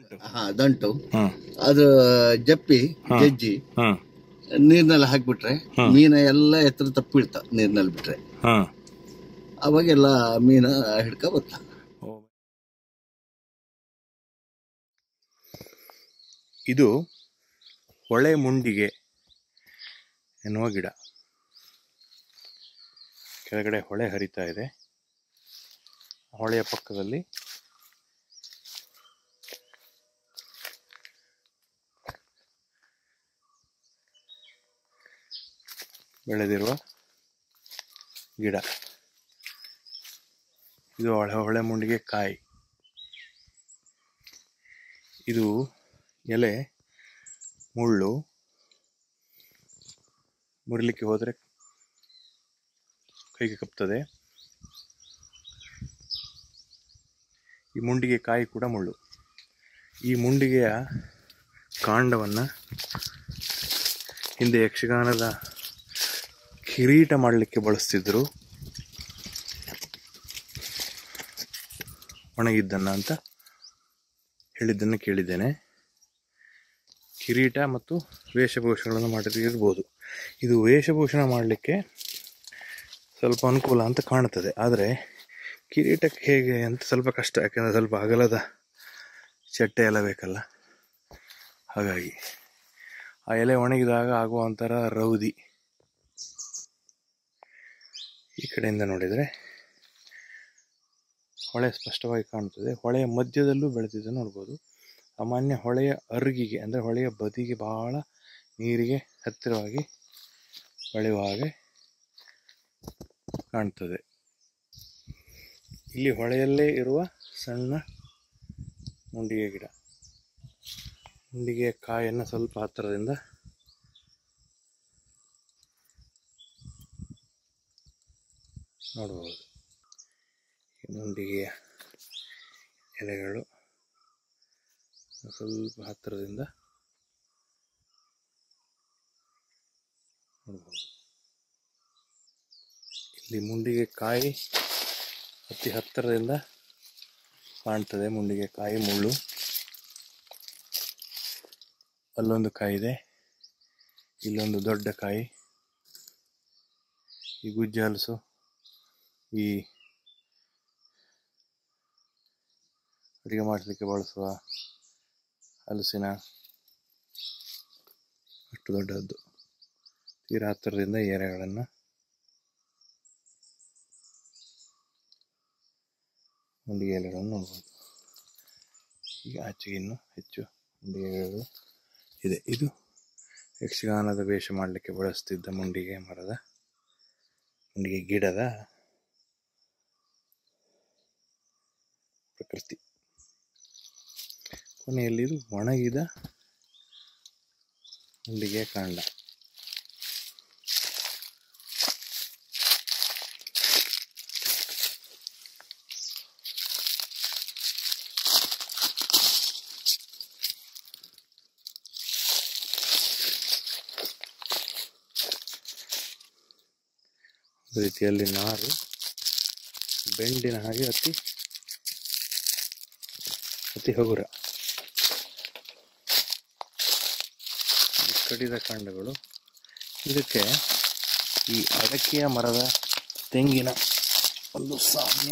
ಹಾ ದಂಟು ಹ್ಮ್ ಅದು ಜಪ್ಪಿ ಜಜ್ಜಿ ಹ್ಮ್ ನೀರ್ನಲ್ಲಿ ಹಾಕ್ಬಿಟ್ರೆ ಮೀನ ಎಲ್ಲ ಎತ್ತರ ತಪ್ಪಿಡ್ತಾವ ನೀರ್ನಲ್ಲಿ ಬಿಟ್ರೆ ಹ್ಮ್ ಅವಾಗೆಲ್ಲ ಮೀನ ಹಿಡ್ಕ ಬರ್ತಾವ ಇದು ಹೊಳೆ ಮುಂಡಿಗೆ ಎನ್ನುವ ಗಿಡ ಕೆಳಗಡೆ ಹೊಳೆ ಹರಿತಾ ಇದೆ ಹೊಳೆಯ ಪಕ್ಕದಲ್ಲಿ ಬೆಳೆದಿರುವ ಗಿಡ ಇದು ಹೊಳೆ ಹೊಳೆ ಮುಂಡಿಗೆ ಕಾಯಿ ಇದು ಎಲೆ ಮುಳ್ಳು ಮುರಿಲಿಕ್ಕೆ ಹೋದರೆ ಕೈಗೆ ಕಪ್ತದೆ ಈ ಮುಂಡಿಗೆ ಕಾಯಿ ಕೂಡ ಮುಳ್ಳು ಈ ಮುಂಡಿಗೆಯ ಕಾಂಡವನ್ನು ಹಿಂದೆ ಯಕ್ಷಗಾನದ ಕಿರೀಟ ಮಾಡಲಿಕ್ಕೆ ಬಳಸ್ತಿದ್ರು ಒಣಗಿದ್ದನ್ನ ಅಂತ ಹೇಳಿದ್ದನ್ನು ಕೇಳಿದ್ದೇನೆ ಕಿರೀಟ ಮತ್ತು ವೇಷಭೂಷಣಗಳನ್ನು ಮಾಡಿರ್ಬೋದು ಇದು ವೇಷಭೂಷಣ ಮಾಡಲಿಕ್ಕೆ ಸ್ವಲ್ಪ ಅನುಕೂಲ ಅಂತ ಕಾಣ್ತದೆ ಆದರೆ ಕಿರೀಟಕ್ಕೆ ಹೇಗೆ ಅಂತ ಸ್ವಲ್ಪ ಕಷ್ಟ ಯಾಕೆಂದರೆ ಸ್ವಲ್ಪ ಅಗಲದ ಚಟ್ಟೆ ಎಲ್ಲ ಬೇಕಲ್ಲ ಹಾಗಾಗಿ ಆ ಎಲೆ ಒಣಗಿದಾಗ ಆಗುವ ಒಂಥರ ರೌದಿ ಈ ಕಡೆಯಿಂದ ನೋಡಿದರೆ ಹೊಳೆ ಸ್ಪಷ್ಟವಾಗಿ ಕಾಣುತ್ತದೆ ಹೊಳೆಯ ಮಧ್ಯದಲ್ಲೂ ಬೆಳೆದಿದ್ದು ನೋಡ್ಬೋದು ಸಾಮಾನ್ಯ ಹೊಳೆಯ ಅರುಗಿಗೆ ಅಂದರೆ ಹೊಳೆಯ ಬದಿಗೆ ಬಹಳ ನೀರಿಗೆ ಹತ್ತಿರವಾಗಿ ಬೆಳೆಯುವ ಹಾಗೆ ಕಾಣ್ತದೆ ಇಲ್ಲಿ ಹೊಳೆಯಲ್ಲೇ ಇರುವ ಸಣ್ಣ ಮುಂಡಿಗೆ ಗಿಡ ಮುಂಡಿಗೆಯ ಕಾಯನ್ನು ಸ್ವಲ್ಪ ಹತ್ತಿರದಿಂದ ನೋಡಬಹುದು ಈ ಮುಂಡಿಗೆಯ ಎಲೆಗಳು ಸ್ವಲ್ಪ ಹತ್ತಿರದಿಂದ ನೋಡ್ಬೋದು ಇಲ್ಲಿ ಮುಂಡಿಗೆ ಕಾಯಿ ಅತಿ ಹತ್ತಿರದಿಂದ ಕಾಣ್ತದೆ ಮುಂಡಿಗೆ ಕಾಯಿ ಮುಳ್ಳು ಅಲ್ಲೊಂದು ಕಾಯಿ ಇದೆ ಇಲ್ಲೊಂದು ದೊಡ್ಡ ಕಾಯಿ ಈ ಗುಜ್ಜೆ ಹಲಸು ಈ ಅಡುಗೆ ಮಾಡಲಿಕ್ಕೆ ಬಳಸುವ ಹಲಸಿನ ಅಷ್ಟು ದೊಡ್ಡದ್ದು ತೀರಾ ಹತ್ತಿರದಿಂದ ಈ ಎಲೆಗಳನ್ನು ಮುಂಡಿಗೆ ಎಲೆಗಳನ್ನು ನೋಡ್ಬೋದು ಈಗ ಆಚೆಗೆ ಇನ್ನು ಹೆಚ್ಚು ಮುಂಡಿಗೆ ಎಲೆಗಳು ಇದೆ ಇದು ಯಕ್ಷಗಾನದ ವೇಷ ಮಾಡಲಿಕ್ಕೆ ಬಳಸ್ತಿದ್ದ ಮುಂಡಿಗೆ ಮರದ ಮುಂಡಿಗೆ ಗಿಡದ ಪ್ರಕೃತಿ ಕೊನೆಯಲ್ಲಿ ಇದು ಒಣಗಿದ ಮುಂಡಿಗೆ ಕಾಂಡ ಒಂದು ರೀತಿಯಲ್ಲಿ ನಾರು ಬೆಂಡಿನ ಹಾಗೆ ಅತಿ ಅತಿ ಹಗುರ ಈ ಕಡಿದ ಕಾಂಡಗಳು ಇದಕ್ಕೆ ಈ ಅಡಕೆಯ ಮರದ ತೆಂಗಿನ ಒಂದು ಸಾಮ್ಯ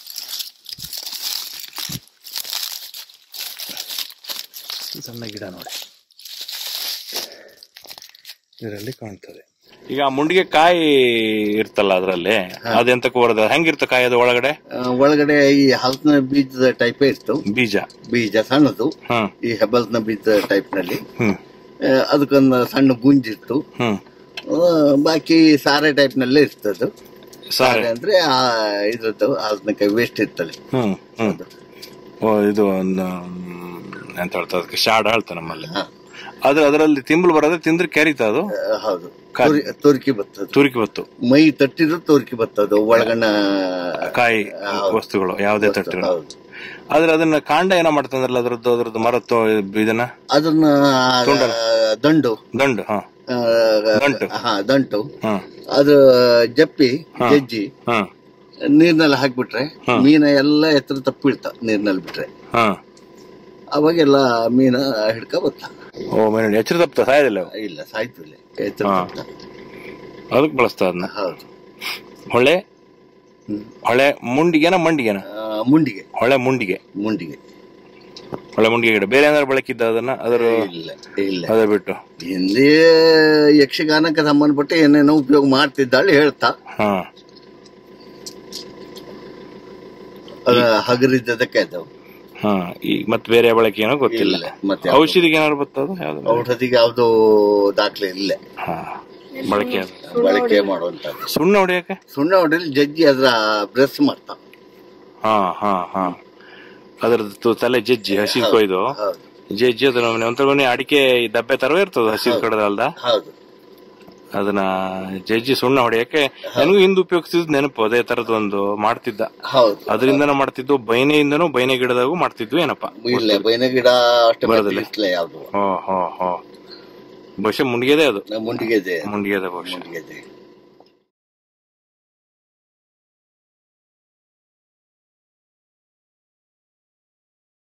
ಸಣ್ಣ ಗಿಡ ನೋಡಿ ಇದರಲ್ಲಿ ಕಾಣ್ತದೆ ಈಗ ಮುಂಡಿಗೆ ಕಾಯಿ ಇರ್ತಲ್ಲ ಅದ್ರಲ್ಲಿ ಅದೆಂತಕ್ಕೆ ಬರೋದು ಹೆಂಗಿರ್ತ ಕಾಯಿ ಅದು ಒಳಗಡೆ ಆ, ಒಳಗಡೆ ಈ ಹಲಸಿನ ಬೀಜದ ಟೈಪ್ ಇತ್ತು ಬೀಜ ಬೀಜ ಸಣ್ಣದು ಹ್ಮ್ ಈ ಹೆಬಲ್ಸ್ನ ಬೀಜದ ಟೈಪ್ ನಲ್ಲಿ ಹ್ಮ್ ಆ, ಅದಕ್ಕೊಂದು ಸಣ್ಣ ಗುಂಜಿತ್ತು ಹ್ಮ್ ಆ, ಬಾಕಿ ಸಾರೆ ಟೈಪ್ ನಲ್ಲೇ ಇರ್ತದೆ ಸಾರೆ ಸಾರೆ ಅಂದ್ರೆ ಆ ಇದ್ರದ್ದು ಹಲಸಿನಕಾಯಿ ವೇಸ್ಟ್ ಇರ್ತದೆ ಹ್ಮ್ ಹ್ಮ್ ಓ ಇದು ಒಂದು ಮ್, ಎಂತ ಹೇಳ್ತಾರೆ ಅದಕ್ಕೆ ಶಾಡ್ ಹೇಳ್ತಾರೆ ನಮ್ಮಲ್ಲಿ ಹಾ. ಆದ್ರೆ ಅದರಲ್ಲಿ ತಿಂಬಲು ಬರೋದೇ ತಿಂದ್ರೆ ಕೆರಿತ ಅದು ಆ, ಹೌದು ತುರಿ- ತುರ್ಕಿ ಬರ್ತದೆ ತುರುಕಿ ಬತ್ತು ಮೈ ತಟ್ಟಿದ್ರು ತುರ್ಕಿ ಬರ್ತದೆ ಒಳಗಣ ಕಾಯಿ ಹೌದು. ವಸ್ತುಗಳು ಯಾವುದೇ ತಟ್ಟು ಹೌದು ಆದ್ರೆ ಅದನ್ನ ಕಾಂಡ ಏನೋ ಮಾಡ್ತಂದ್ರಲ್ಲ ಅದ್ರದ್ದು ಅದ್ರದ್ದು ಮರತ್ತು ಇದನ್ನ ಅದನ್ನ ಆ, ದಂಡು ದಂಡು ಹಾ ಆ, ದಂಟು. ಹಾ ದಂಟು ಹ್ಮ್ ಅದು ಜಪ್ಪಿ ಜಜ್ಜಿ ಹ್ಮ್ ನೀರ್ನಲ್ಲಿ ಹಾಕ್ಬಿಟ್ರೆ ಮೀನ ಎಲ್ಲ ಎತ್ತರ ತಪ್ಪಿಡ್ತಾವ ನೀರ್ನಲ್ಲಿ ಬಿಟ್ರೆ ಹ್ಮ್ ಅವಾಗೆಲ್ಲ ಮೀನ ಹಿಡ್ಕ ಬತ್ತ ಓ ಮೀನು ಎಚ್ಚರ ತಪ್ಪ ಸಾಯೋದಿಲ್ಲ ಅವು. ಇಲ್ಲ ಸಾಯ್ತು ಇಲ್ಲ ಎತ್ತರ ಹಾ. ತಪ್ತ. ಅದಕ್ಕೆ ಬಳಸ್ತಾ ಅದನ್ನ ಹೌದು ಹೊಳೆ ಹ್ಮ್. ಹೊಳೆ ಮುಂಡಿಗೆನ ಮಂಡಿಗೆನ ಆ, ಮುಂಡಿಗೆ ಹೊಳೆ ಮುಂಡಿಗೆ ಮುಂಡಿಗೆ ಹೊಳೆ ಮುಂಡಿಗೆ ಗಿಡ ಬೇರೆ ಏನಾದ್ರು ಬಳಕಿದ್ದ ಅದನ್ನ ಅದರ ಇಲ್ಲ ಇಲ್ಲ ಅದ ಬಿಟ್ಟು ಹಿಂದೆ ಯಕ್ಷಗಾನಕ್ಕೆ ಸಂಬಂಧಪಟ್ಟ ಏನೇನೋ ಉಪಯೋಗ ಮಾಡ್ತಿದ್ದಾಳೆ ಹೇಳ್ತಾ ಹಾ ಅದ ಹಗರಿದ್ದದಕ್ಕೆ ಆಯ್ತವು ಹಾ ಈಗ ಮತ್ತೆ ಬೇರೆ ಬಳಕೆ ಏನೋ ಗೊತ್ತಿಲ್ಲ ಇಲ್ಲ ಮತ್ತೆ ಔಷಧಿಗೆ ಏನಾದ್ರು ಬರ್ತದ ಯಾವ್ದು ಔಷಧಿಗೆ ಯಾವ್ದು ದಾಖಲೆ ಇಲ್ಲ ಹಾ ಬಳಕೆ ಅದು. ಬಳಕೆ ಮಾಡುವಂತದ್ದು ಸುಣ್ಣ ಹೊಡಿಯಕ್ಕೆ ಸುಣ್ಣ ಹೊಡೆಯಲ್ಲಿ ಜಜ್ಜಿ ಅದ್ರ ಬ್ರಷ್ ಮಾಡ್ತಾ ಹಾ ಹಾ ಹಾ ಅದ್ರದ್ದು ತಲೆ ಜಜ್ಜಿ ಹಸಿ ಕೊಯ್ದು ಹೌದು ಜಜ್ಜಿ ಅದನ್ನ ಒಂಥರ ಮನೆ ಅಡಿಕೆ ಈ ದಬ್ಬೆ ತರ ಇರ್ತದ ಹಸಿ ಕಡದಲ್ದ ಹೌದು ಅದನ್ನ ಜಜ್ಜಿ ಸುಣ್ಣ ಹೊಡೆಯಕ್ಕೆ ನನಗೂ ಹಿಂದೆ ಉಪಯೋಗಿಸಿದ್ ನೆನಪು ಅದೇ ತರದ್ ಒಂದು ಮಾಡ್ತಿದ್ದ ಹೌದು ಅದರಿಂದನೂ ಮಾಡ್ತಿದ್ದು ಬೈನೆಯಿಂದನೂ ಬೈನೆ ಗಿಡದಾಗೂ ಮಾಡ್ತಿದ್ವು ಏನಪ್ಪ ಇಲ್ಲ ಬೈನ ಗಿಡ ಅಷ್ಟು ಬರೋದಿಲ್ಲ. ಇಲ್ಲ ಯಾವ್ದು ಹೋ ಹೋ ಹೋ ಬಹುಶಃ ಮುಂಡಿಗೆದೆ ಅದು ಮುಂಡಿಗೆ ಇದೆ ಮುಂಡಿಗೆದ ಬಹುಶಃ ಮುಂಡಿಗೆ ಇದೆ